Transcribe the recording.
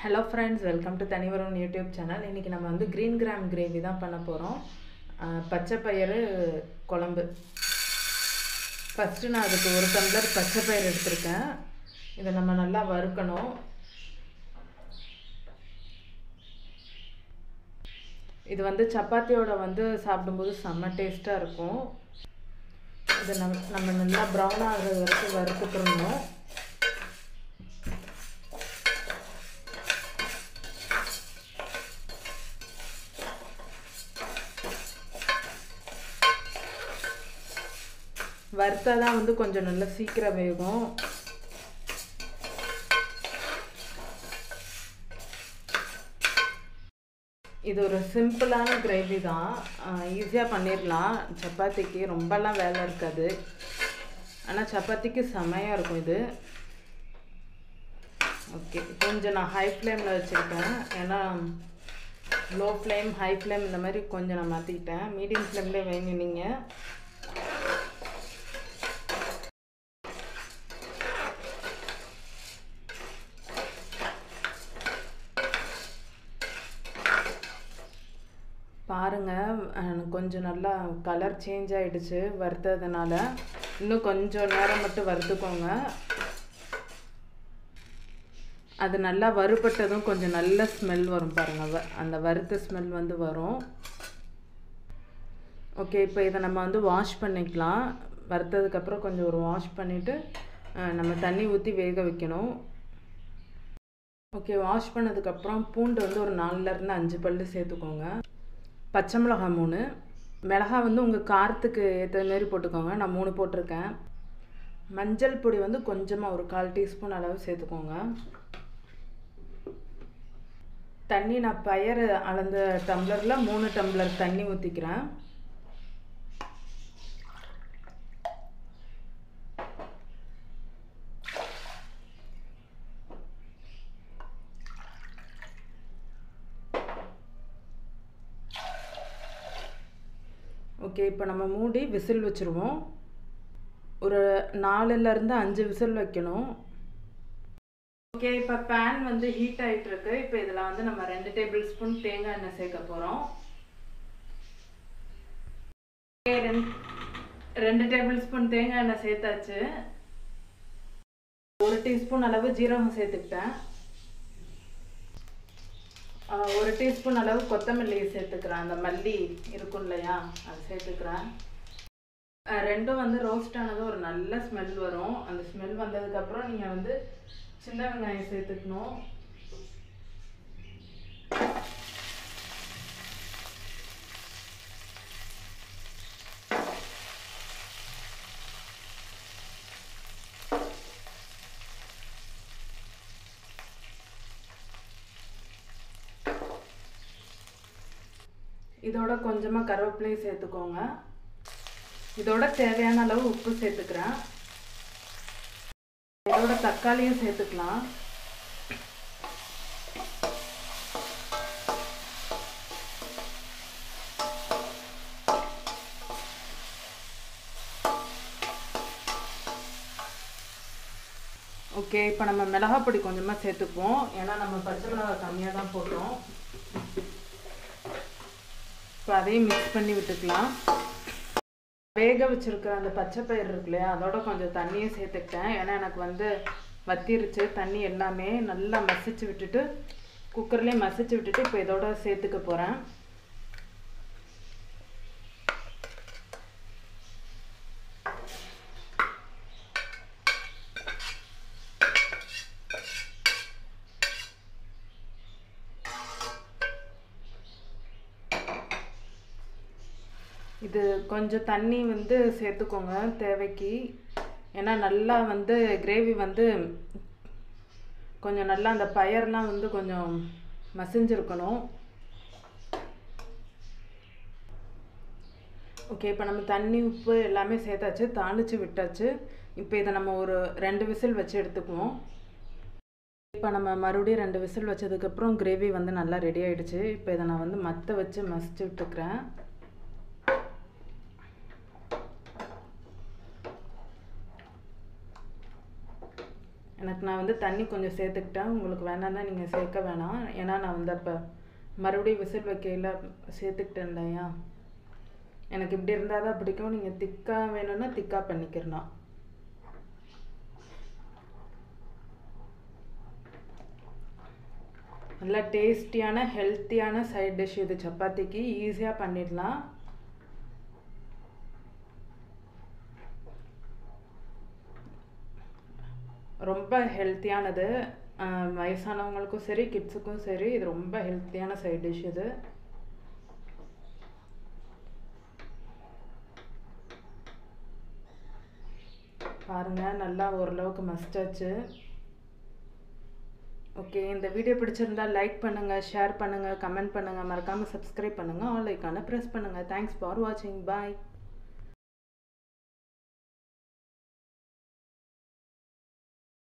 hello friends welcome to Thanivaram YouTube channel இன்றைக்கி நம்ம வந்து க்ரீன் கிராம் கிரேவி தான் பண்ண போகிறோம் பச்சை பயிறு குழம்பு ஃபஸ்ட்டு நான் அதுக்கு ஒரு டம்ளர் பச்சை பயிறு எடுத்திருக்கேன் இதை நம்ம நல்லா வறுக்கணும் இது வந்து சப்பாத்தியோட வந்து சாப்பிடும்போது செம்ம டேஸ்ட்டாக இருக்கும் இதை நம்ம நம்ம நல்லா ப்ரௌன் ஆகிற வரைக்கும் வறுத்துக்கிறணும் வறுத்தா தான் வந்து கொஞ்சம் நல்லா சீக்கிரம் வேகும் இது ஒரு சிம்பிளான கிரேவி தான் ஈஸியாக பண்ணிடலாம் சப்பாத்திக்கு ரொம்பலாம் வேலை இருக்காது ஆனால் சப்பாத்திக்கு செமையாக இருக்கும் இது ஓகே கொஞ்சம் நான் ஹை ஃப்ளேமில் வச்சுருக்கேன் ஏன்னா லோ ஃப்ளேம் ஹை ஃப்ளேம் இந்த மாதிரி கொஞ்சம் நான் மாற்றிக்கிட்டேன் மீடியம் ஃப்ளேம்லேயே வைங்க நீங்கள் பாருங்கள் எனக்கு கொஞ்சம் நல்லா கலர் சேஞ்ச் ஆகிடுச்சு வறுத்ததுனால இன்னும் கொஞ்சம் நேரம் மட்டும் வறுத்துக்கோங்க அது நல்லா வறுபட்டதும் கொஞ்சம் நல்ல ஸ்மெல் வரும் பாருங்கள் வ அந்த வறுத்த ஸ்மெல் வந்து வரும் ஓகே இப்போ இதை நம்ம வந்து வாஷ் பண்ணிக்கலாம் வறுத்ததுக்கப்புறம் கொஞ்சம் ஒரு வாஷ் பண்ணிவிட்டு நம்ம தண்ணி ஊற்றி வேக வைக்கணும் ஓகே வாஷ் பண்ணதுக்கப்புறம் பூண்டு வந்து ஒரு நாலுலேருந்து அஞ்சு பல்லு சேர்த்துக்கோங்க பச்சை மிளகா மூணு மிளகா வந்து உங்கள் காரத்துக்கு ஏற்ற மாரி போட்டுக்கோங்க நான் மூணு போட்டிருக்கேன் மஞ்சள் பொடி வந்து கொஞ்சமாக ஒரு கால் டீஸ்பூன் அளவு சேர்த்துக்கோங்க தண்ணி நான் பயர் அளந்த டம்ளரில் மூணு டம்ளர் தண்ணி ஊற்றிக்கிறேன் ஓகே இப்போ நம்ம மூடி விசில் வச்சுருவோம் ஒரு நாலுலேருந்து அஞ்சு விசில் வைக்கணும் ஓகே இப்போ பேன் வந்து ஹீட் ஆகிட்டு இருக்கு இப்போ இதில் வந்து நம்ம ரெண்டு டேபிள் ஸ்பூன் தேங்காய் எண்ணெய் சேர்க்க போகிறோம் ரெண்டு டேபிள் ஸ்பூன் தேங்காய் எண்ணெய் சேர்த்தாச்சு ஒரு டீஸ்பூன் அளவு ஜீரகம் சேர்த்துக்கிட்டேன் ஒரு டீஸ்பூன் அளவு கொத்தமல்லி சேர்த்துக்கிறேன் அந்த மல்லி இருக்கும் இல்லையா அது சேர்த்துக்கிறேன் ரெண்டும் வந்து ரோஸ்ட் ஆனது ஒரு நல்ல ஸ்மெல் வரும் அந்த ஸ்மெல் வந்ததுக்கப்புறம் நீங்கள் வந்து சின்ன வெங்காயம் சேர்த்துக்கணும் இதோட கொஞ்சமாக கருவேப்பிலையும் சேர்த்துக்கோங்க இதோட தேவையான அளவு உப்பு சேர்த்துக்கிறேன் இதோட தக்காளியும் சேர்த்துக்கலாம் ஓகே இப்போ நம்ம மிளகா பொடி கொஞ்சமாக சேர்த்துக்குவோம் ஏன்னா நம்ம பச்சை மிளகாய் கம்மியாக தான் போட்டோம் இப்போ அதையும் மிக்ஸ் பண்ணி விட்டுக்கலாம் வேக வச்சுருக்கிற அந்த பச்சை பயிர் இருக்கு இல்லையா அதோட கொஞ்சம் தண்ணியும் சேர்த்துக்கிட்டேன் ஏன்னா எனக்கு வந்து வத்திருச்சு தண்ணி எல்லாமே நல்லா மசிச்சு விட்டுட்டு குக்கர்லேயே மசிச்சு விட்டுட்டு இப்போ இதோட சேர்த்துக்க போகிறேன் இது கொஞ்சம் தண்ணி வந்து சேர்த்துக்கோங்க தேவைக்கு ஏன்னா நல்லா வந்து கிரேவி வந்து கொஞ்சம் நல்லா அந்த பயர்லாம் வந்து கொஞ்சம் மசிஞ்சிருக்கணும் ஓகே இப்போ நம்ம தண்ணி உப்பு எல்லாமே சேர்த்தாச்சு தாளித்து விட்டாச்சு இப்போ இதை நம்ம ஒரு ரெண்டு விசில் வச்சு எடுத்துக்குவோம் இப்போ நம்ம மறுபடியும் ரெண்டு விசில் வச்சதுக்கப்புறம் கிரேவி வந்து நல்லா ரெடி ஆகிடுச்சு இப்போ இதை நான் வந்து மற்ற வச்சு மசிச்சு விட்டுக்கிறேன் எனக்கு நான் வந்து தண்ணி கொஞ்சம் சேர்த்துக்கிட்டேன் உங்களுக்கு வேணான்னா நீங்கள் சேர்க்க வேணாம் ஏன்னா நான் வந்து அப்போ மறுபடியும் விசில் வைக்கையில் சேர்த்துக்கிட்டேன் இல்லையா எனக்கு இப்படி இருந்தால் தான் பிடிக்கும் நீங்கள் திக்காக வேணும்னா திக்காக பண்ணிக்கிறலாம் நல்லா டேஸ்டியான ஹெல்த்தியான சைட் டிஷ் இது சப்பாத்திக்கு ஈஸியாக பண்ணிடலாம் ரொம்ப ஹெல்த்தியானது வயசானவங்களுக்கும் சரி கிட்ஸுக்கும் சரி இது ரொம்ப ஹெல்த்தியான சைட் டிஷ் இது பாருங்கள் நல்லா ஓரளவுக்கு மஸ்டாச்சு ஓகே இந்த வீடியோ பிடிச்சிருந்தா லைக் பண்ணுங்கள் ஷேர் பண்ணுங்கள் கமெண்ட் பண்ணுங்கள் மறக்காமல் சப்ஸ்கிரைப் பண்ணுங்கள் ஆல் ஐக்கானை ப்ரெஸ் பண்ணுங்கள் தேங்க்ஸ் ஃபார் வாட்சிங் பாய்